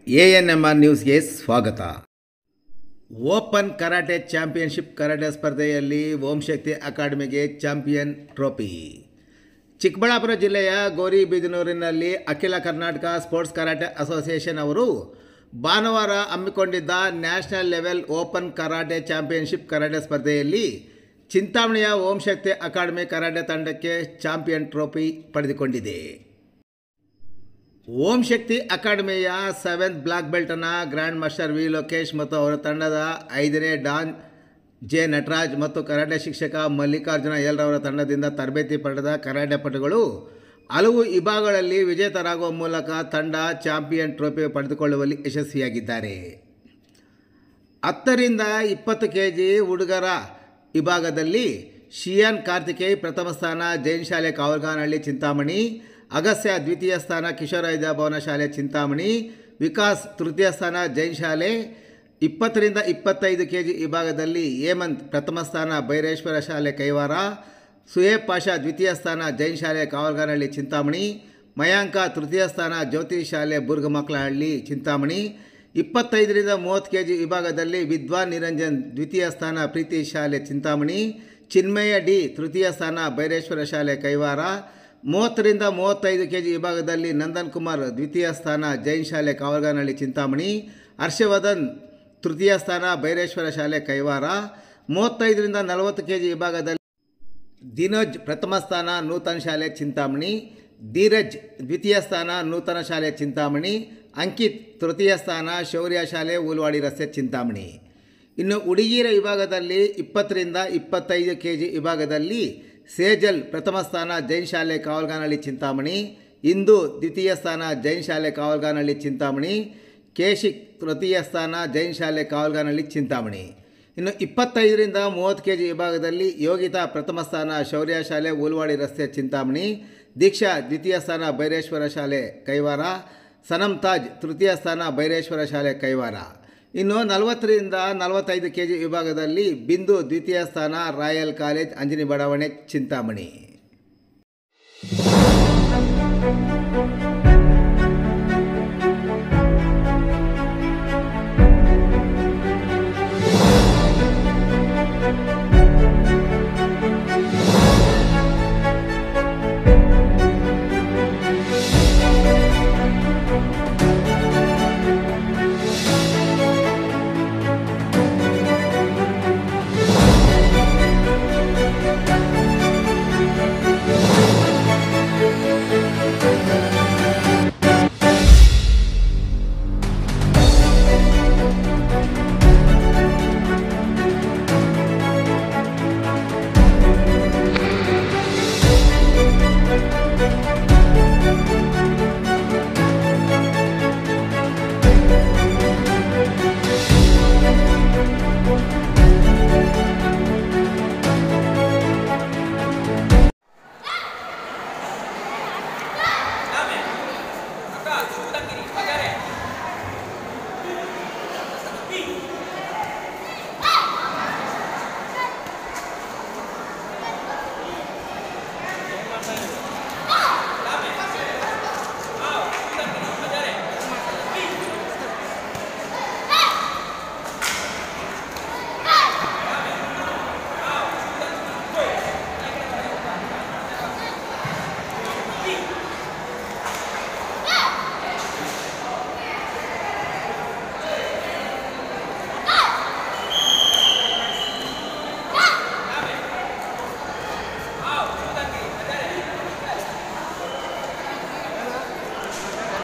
A N M R ನ್ಯೂಸ್ಗೆ ಸ್ವಾಗತ open karate championship karate ಸ್ಪರ್ಧೆಯಲ್ಲಿ ಓಂ ಶಕ್ತಿ ಅಕಾಡೆಮಿಗೆ ಚಾಂಪಿಯನ್ ಟ್ರೋಫಿ ಚಿಕ್ಕಬಳ್ಳಾಪುರ ಜಿಲ್ಲೆಯ ಗೌರಿಬಿದನೂರಿನಲ್ಲಿ ಅಖಿಲ ಕರ್ನಾಟಕ ಸ್ಪೋರ್ಟ್ಸ್ ಕರಾಟೆ ಅಸೋಸಿಯೇಷನ್ ಅವರು ಭಾನುವಾರ ಹಮ್ಮಿಕೊಂಡಿದ್ದ national level open karate championship karate ಸ್ಪರ್ಧೆಯಲ್ಲಿ ಚಿಂತಾಮಣಿಯ ಓಂ ಶಕ್ತಿ ಅಕಾಡೆಮಿ ಕರಾಟೆ ತಂಡಕ್ಕೆ ಚಾಂಪಿಯನ್ ಟ್ರೋಫಿ ಪಡೆದುಕೊಂಡಿದೆ ಓಂ ಶಕ್ತಿ ಅಕಾಡೆಮಿಯ ಸೆವೆಂತ್ ಬ್ಲಾಕ್ ಬೆಲ್ಟನ ಗ್ರ್ಯಾಂಡ್ ಮಾಸ್ಟರ್ ವಿ ಲೋಕೇಶ್ ಮತ್ತು ಅವರ ತಂಡದ ಐದನೇ ಡಾನ್ ಜೆ ನಟರಾಜ್ ಮತ್ತು ಕರಾಟೆ ಶಿಕ್ಷಕ ಮಲ್ಲಿಕಾರ್ಜುನ ಎಲ್ ರವರ ತಂಡದಿಂದ ತರಬೇತಿ ಪಡೆದ ಕರಾಟೆ ಪಟುಗಳು ಹಲವು ವಿಭಾಗಗಳಲ್ಲಿ ವಿಜೇತರಾಗುವ ಮೂಲಕ ತಂಡ ಚಾಂಪಿಯನ್ ಟ್ರೋಫಿ ಪಡೆದುಕೊಳ್ಳುವಲ್ಲಿ ಯಶಸ್ವಿಯಾಗಿದ್ದಾರೆ ಹತ್ತರಿಂದ ಇಪ್ಪತ್ತು ಕೆ ಜಿ ಹುಡುಗರ ವಿಭಾಗದಲ್ಲಿ ಶಿಯಾನ್ ಕಾರ್ತಿಕೇಯ್ ಪ್ರಥಮ ಸ್ಥಾನ ಜೈನ್ ಶಾಲೆ ಕಾವಲ್ಗಾನಹಳ್ಳಿ ಚಿಂತಾಮಣಿ ಅಗಸ್ಯ ದ್ವಿತೀಯ ಸ್ಥಾನ ಕಿಶೋರಾಯುಧ ಭವನ ಶಾಲೆ ಚಿಂತಾಮಣಿ ವಿಕಾಸ್ ತೃತೀಯ ಸ್ಥಾನ ಜೈನ್ ಶಾಲೆ ಇಪ್ಪತ್ತರಿಂದ ಇಪ್ಪತ್ತೈದು ಕೆ ಜಿ ವಿಭಾಗದಲ್ಲಿ ಹೇಮಂತ್ ಪ್ರಥಮ ಸ್ಥಾನ ಬೈರೇಶ್ವರ ಶಾಲೆ ಕೈವಾರ ಸುಯೇಬ್ ಪಾಷಾ ದ್ವಿತೀಯ ಸ್ಥಾನ ಜೈನ್ ಶಾಲೆ ಕಾವಲ್ಗಾನಹಳ್ಳಿ ಚಿಂತಾಮಣಿ ಮಯಾಂಕ ತೃತೀಯ ಸ್ಥಾನ ಜ್ಯೋತಿ ಶಾಲೆ ಬುರ್ಗಮಕ್ಲಹಳ್ಳಿ ಚಿಂತಾಮಣಿ ಇಪ್ಪತ್ತೈದರಿಂದ ಮೂವತ್ತು ಕೆ ಜಿ ವಿಭಾಗದಲ್ಲಿ ವಿದ್ವಾನ್ ನಿರಂಜನ್ ದ್ವಿತೀಯ ಸ್ಥಾನ ಪ್ರೀತಿ ಶಾಲೆ ಚಿಂತಾಮಣಿ ಚಿನ್ಮಯ ಡಿ ತೃತೀಯ ಸ್ಥಾನ ಬೈರೇಶ್ವರ ಶಾಲೆ ಕೈವಾರ ಮೂವತ್ತರಿಂದ ಮೂವತ್ತೈದು ಕೆ ಜಿ ವಿಭಾಗದಲ್ಲಿ ನಂದನ್ ಕುಮಾರ್ ದ್ವಿತೀಯ ಸ್ಥಾನ ಜೈನ್ ಶಾಲೆ ಕಾವಲ್ಗಾನಹಳ್ಳಿ ಚಿಂತಾಮಣಿ ಹರ್ಷವರ್ಧನ್ ತೃತೀಯ ಸ್ಥಾನ ಬೈರೇಶ್ವರ ಶಾಲೆ ಕೈವಾರ ಮೂವತ್ತೈದರಿಂದ ನಲವತ್ತು ಕೆ ಜಿ ವಿಭಾಗದಲ್ಲಿ ದಿನೋಜ್ ಪ್ರಥಮ ಸ್ಥಾನ ನೂತನ ಶಾಲೆ ಚಿಂತಾಮಣಿ ಧೀರಜ್ ದ್ವಿತೀಯ ಸ್ಥಾನ ನೂತನ ಶಾಲೆ ಚಿಂತಾಮಣಿ ಅಂಕಿತ್ ತೃತೀಯ ಸ್ಥಾನ ಶೌರ್ಯ ಶಾಲೆ ಉಲ್ವಾಡಿ ರಸ್ತೆ ಚಿಂತಾಮಣಿ ಇನ್ನು ಹುಡುಗಿಯರ ವಿಭಾಗದಲ್ಲಿ ಇಪ್ಪತ್ತರಿಂದ ಇಪ್ಪತ್ತೈದು ಕೆ ಜಿ ವಿಭಾಗದಲ್ಲಿ ಸೇಜಲ್ ಪ್ರಥಮ ಸ್ಥಾನ ಜೈನ್ ಶಾಲೆ ಕಾವಲ್ಗಾನಹಳ್ಳಿ ಚಿಂತಾಮಣಿ ಇಂದು ದ್ವಿತೀಯ ಸ್ಥಾನ ಜೈನ್ ಶಾಲೆ ಕಾವಲ್ಗಾನಹಳ್ಳಿ ಚಿಂತಾಮಣಿ ಕೇಶಿಕ್ ತೃತೀಯ ಸ್ಥಾನ ಜೈನ್ ಶಾಲೆ ಕಾವಲ್ಗಾನಹಳ್ಳಿ ಚಿಂತಾಮಣಿ ಇನ್ನು ಇಪ್ಪತ್ತೈದರಿಂದ ಮೂವತ್ತು ಕೆ ಜಿ ವಿಭಾಗದಲ್ಲಿ ಯೋಗಿತಾ ಪ್ರಥಮ ಸ್ಥಾನ ಶೌರ್ಯ ಶಾಲೆ ಉಲ್ವಾಡಿ ರಸ್ತೆ ಚಿಂತಾಮಣಿ ದೀಕ್ಷಾ ದ್ವಿತೀಯ ಸ್ಥಾನ ಬೈರೇಶ್ವರ ಶಾಲೆ ಕೈವಾರ ಸನಮ್ ತಾಜ್ ತೃತೀಯ ಸ್ಥಾನ ಬೈರೇಶ್ವರ ಶಾಲೆ ಕೈವಾರ ಇನ್ನು ನಲವತ್ತರಿಂದ ನಲವತ್ತೈದು ಕೆ ಜಿ ವಿಭಾಗದಲ್ಲಿ ಬಿಂದು ದ್ವಿತೀಯ ಸ್ಥಾನ ರಾಯಲ್ ಕಾಲೇಜ್ ಅಂಜನಿ ಬಡಾವಣೆ ಚಿಂತಾಮಣಿ